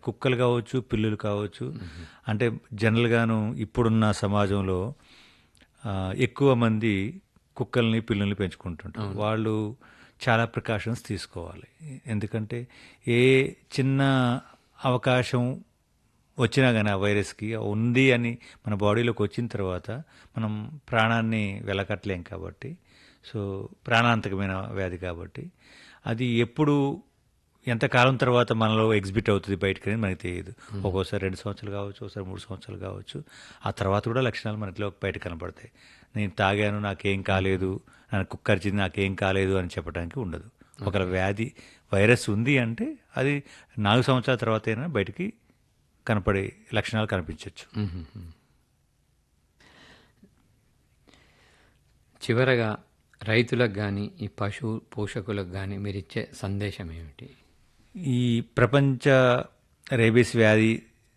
కుక్కలు కావచ్చు పిల్లులు కావచ్చు అంటే జనరల్గాను ఇప్పుడున్న సమాజంలో ఆ, ఎక్కువ మంది కుక్కల్ని పిల్లుల్ని పెంచుకుంటుంటారు వాళ్ళు చాలా ప్రికాషన్స్ తీసుకోవాలి ఎందుకంటే ఏ చిన్న అవకాశం వచ్చినా కానీ ఆ వైరస్కి ఉంది అని మన బాడీలోకి వచ్చిన తర్వాత మనం ప్రాణాన్ని వెలకట్టలేం కాబట్టి సో ప్రాణాంతకమైన వ్యాధి కాబట్టి అది ఎప్పుడు ఎంత కాలం తర్వాత మనలో ఎగ్జిబిట్ అవుతుంది బయటకు అనేది మనకి తెలియదు ఒక్కోసారి రెండు సంవత్సరాలు కావచ్చు ఒకసారి మూడు సంవత్సరాలు కావచ్చు ఆ తర్వాత కూడా లక్షణాలు మనలో బయట కనపడతాయి నేను తాగాను నాకేం కాలేదు నాకు కుక్క అరిచింది నాకేం కాలేదు అని చెప్పడానికి ఉండదు ఒకవేళ వ్యాధి వైరస్ ఉంది అంటే అది నాలుగు సంవత్సరాల తర్వాత అయినా బయటికి కనపడే లక్షణాలు కనిపించవచ్చు చివరగా రైతులకు కానీ ఈ పశు పోషకులకు కానీ మీరు ఇచ్చే సందేశం ఏమిటి ఈ ప్రపంచ రేబీస్ వ్యాధి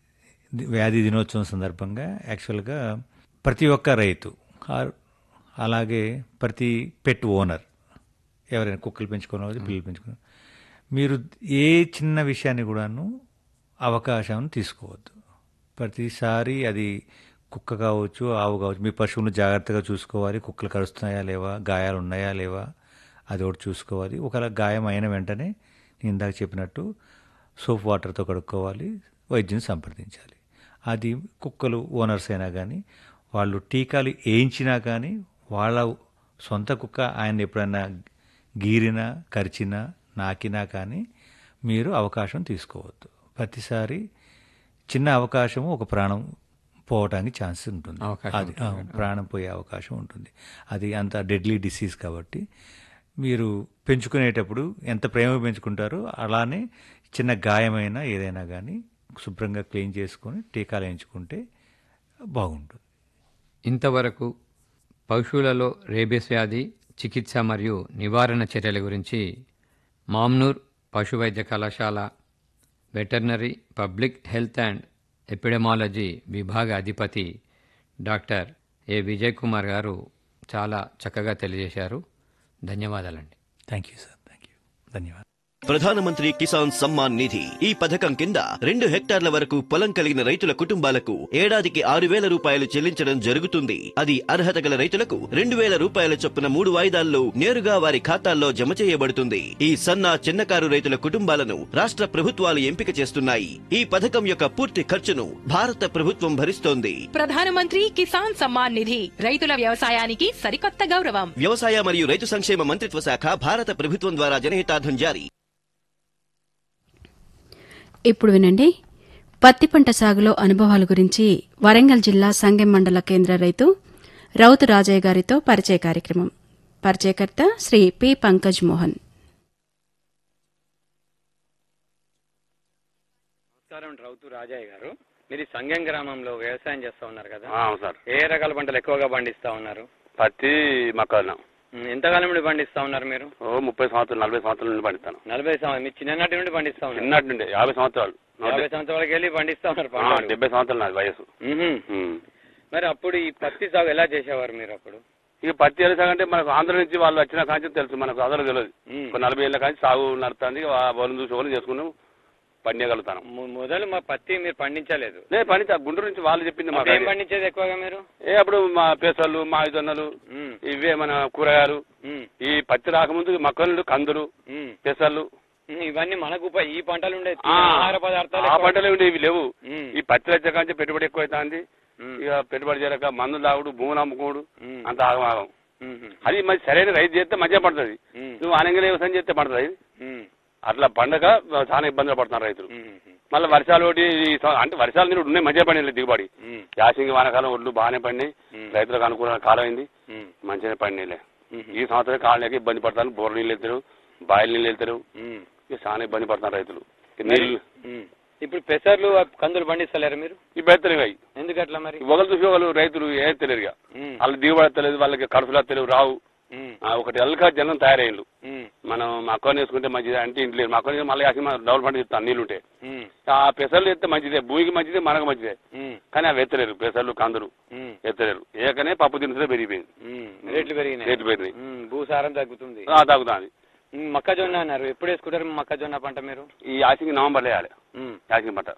వ్యాధి దినోత్సవం సందర్భంగా యాక్చువల్గా ప్రతి ఒక్క రైతు ఆర్- అలాగే ప్రతి పెట్ ఓనర్ ఎవరైనా కుక్కలు పెంచుకున్న వాళ్ళు పిల్లలు పెంచుకున్న మీరు ఏ చిన్న విషయాన్ని కూడాను అవకాశం తీసుకోవద్దు ప్రతిసారి అది కుక్క కావచ్చు ఆవు కావచ్చు మీ పశువులను జాగ్రత్తగా చూసుకోవాలి కుక్కలు కరుస్తున్నాయా లేవా గాయాలు ఉన్నాయా లేవా అది ఒకటి చూసుకోవాలి ఒకవేళ గాయం అయిన వెంటనే నేను ఇందాక చెప్పినట్టు సోప్ వాటర్తో కడుక్కోవాలి వైద్యుని సంప్రదించాలి అది కుక్కలు ఓనర్స్ అయినా కానీ వాళ్ళు టీకాలు వేయించినా కానీ వాళ్ళ సొంత కుక్క ఆయన ఎప్పుడైనా గీరినా కరిచినా నాకినా కానీ మీరు అవకాశం తీసుకోవద్దు ప్రతిసారి చిన్న అవకాశము ఒక ప్రాణం పోవటానికి ఛాన్స్ ఉంటుంది అవకాశం అది ఆ, ప్రాణం పోయే అవకాశం ఉంటుంది అది అంత డెడ్లీ డిసీజ్ కాబట్టి మీరు పెంచుకునేటప్పుడు ఎంత ప్రేమ పెంచుకుంటారో అలానే చిన్న గాయమైన ఏదైనా కానీ శుభ్రంగా క్లీన్ చేసుకొని టీకాలు వేయించుకుంటే బాగుంటుంది ఇంతవరకు పశువులలో రేబీస్ వ్యాధి చికిత్స మరియు నివారణ చర్యల గురించి మామ్నూర్ పశు వైద్య కళాశాల veterinary public health and epidemiology విభాగ అధిపతి డాక్టర్ ఏ విజయ్ కుమార్ గారు చాలా చక్కగా తెలియజేశారు ధన్యవాదాలండి thank you sir thank you ధన్యవాదాలు ప్రధానమంత్రి కిసాన్ సమ్మాన్ నిధి ఈ పథకం కింద రెండు హెక్టార్ల వరకు పొలం కలిగిన రైతుల కుటుంబాలకు ఏడాదికి ఆరు వేల రూపాయలు చెల్లించడం జరుగుతుంది అది అర్హత గల రైతులకు రెండు వేల రూపాయల చొప్పున మూడు వాయిదాల్లో నేరుగా వారి ఖాతాల్లో జమ చేయబడుతుంది ఈ సన్న చిన్నకారు రైతుల కుటుంబాలను రాష్ట్ర ప్రభుత్వాలు ఎంపిక చేస్తున్నాయి ఈ పథకం యొక్క పూర్తి ఖర్చును భారత ప్రభుత్వం భరిస్తోంది ప్రధానమంత్రి కిసాన్ సమ్మాన్ నిధి రైతుల వ్యవసాయానికి సరికొత్త గౌరవం వ్యవసాయ మరియు రైతు సంక్షేమ మంత్రిత్వ శాఖ భారత ప్రభుత్వం ద్వారా జనహితార్థం జారీ ఇప్పుడు వినండి పత్తి పంట సాగులో అనుభవాల గురించి వరంగల్ జిల్లా సంగెం మండల కేంద్ర రైతు రౌతు రాజయ్య గారితో పరిచయ కార్యక్రమం పరిచయకర్త శ్రీ పి పంకజ్ మోహన్ నమస్కారం రౌతు రాజయ్య గారు మీరు ఈ సంగం గ్రామంలో వ్యవసాయం చేస్తా ఉన్నారు కదా ఆ, అవును సార్ ఏ రకాల పంటలు ఎక్కువగా పండిస్తా ఉన్నారు పత్తి మక్కన ఉమ్, ఎంతకాలం నుండి పండిస్తా ఉన్నారు మీరు ఓ ముప్పై సంవత్సరాలు నలభై సంవత్సరాల నుండి పండిస్తాను నలభై సంవత్సరాలు మీ చిన్ననాటి నుండి పండిస్తా ఉన్నారు చిన్నటి నుండి యాభై సంవత్సరాలు యాభై సంవత్సరాలకి వెళ్ళి పండిస్తా ఉన్నారు ఆ, పంటలు. డెబ్బై సంవత్సరాలు నాది వయసు ఉహుం. ఉమ్. మరి అప్పుడు ఈ పత్తి సాగు ఎలా చేసేవారు మీరు అప్పుడు ఇక పత్తి అంటే మనకు ఆంధ్ర నుంచి వాళ్ళు వచ్చిన కాంచి తెలుసు మనకు అసలు తెలియదు ఉమ్. ఒక నలభై ఏళ్ళ కాంచి సాగు నడుస్తుంది వాళ్ళు చూసి వాళ్ళు చేసుకున్నాం పండియగలుగుతాను మొ- మొదలు మా పత్తి మీరు పండించలేదు లే పండిత గుంటూరు నుంచి వాళ్ళు చెప్పింది మాకు అప్పుడు ఏం అది. పండించేది ఎక్కువగా మీరు ఏ అప్పుడు మా పెసలు మా జొన్నలు ఉమ్, ఇవే మన కూరగాయలు ఉమ్, ఈ పత్తి రాకముందు మక్కలు కందులు ఉమ్, పెసలు ఉమ్, ఇవన్నీ మనకు ఉప- ఈ పంటలు ఉండే ఆ, ఆహార పదార్థాలు ఆ ఎక్కువ. పంటలు ఉండే ఇవి లేవు ఉమ్, ఈ పత్తి వచ్చే కాంచి పెట్టుబడి ఎక్కువ అవుతుంది ఉమ్, ఇక పెట్టుబడి చేయలేక మందులు తాగుడు భూములు అమ్ముకోడు ఉమ్, అంత ఆగమాగం ఉమ్, ఉమ్, అది మరి సరైన రైతు చేస్తే మంచిగా పడుతుంది ఉమ్, నువ్వు ఆనంగా వ్యవసాయం చేస్తే పడుతుంది ఉమ్, అట్లా పండగ చాలా ఇబ్బందులు పడుతున్నారు రైతులు ఉమ్, ఉమ్, మళ్ళీ వర్షాలు ఒకటి ఈ సం- అంటే వర్షాలు నీరు ఉన్నాయి మంచిగా పడినాయి దిగుబడి ఉమ్, యాసింగి వానకాలం ఒడ్లు బాగానే పడినాయి ఉమ్, రైతులకు అనుకూలమైన కాలం అయింది ఉమ్, మంచిగానే పడినాయిలే ఉమ్, ఈ సంవత్సరం కాలనీకి ఇబ్బంది పడతారు బోర్ నీళ్ళు వెళ్తారు బాయిల నీళ్ళు వెళ్తారు ఉమ్. ఇక చాలా ఇబ్బంది పడుతున్నారు రైతులు ఈ మరి- నీళ్ళు ఉమ్. ఇప్పుడు పెసర్లు ఆ కందులు పండిస్తలేరు మీరు ఈ బెత్తలు అవి ఎందుకు అట్లా మరి ఒకరు చూసి వాళ్ళు రైతులు ఏం తెలియదు ఇక ఉమ్, వాళ్ళు దిగుబడి తెలియదు వాళ్ళకి ఖర్చులు తెలియదు రావు ఉమ్, ఆ, ఒకటి ఎల్కా జనం తయారయ్యిండు ఉమ్, మనం మా అక్కని వేసుకుంటే మంచిది అంటే ఇంట్లో లేదు. మా అక్కని మళ్ళీ వేసి మనం డబుల్ పంట చెప్తాను నీళ్ళుంటే ఉమ్, ఆ పెసర్లు ఎత్తే మంచిదే భూమికి మంచిదే మనకు మంచిదే ఉమ్, కానీ అవి ఎత్తలేరు పెసర్లు కందులు ఉమ్, ఎత్తలేరు ఏకనే పప్పు దినుసులే పెరిగిపోయింది ఉమ్. రేట్లు పెరిగినాయి రేట్లు పెరిగినాయి ఉమ్, భూసారం తగ్గుతుంది ఆ, తగ్గుతుంది ఉమ్, మొక్కజొన్న అన్నారు ఎప్పుడు వేసుకుంటారు మొక్కజొన్న పంట మీరు ఈ యాసింగి నవంబర్లో వేయాలి ఉమ్. యాసింగి పంట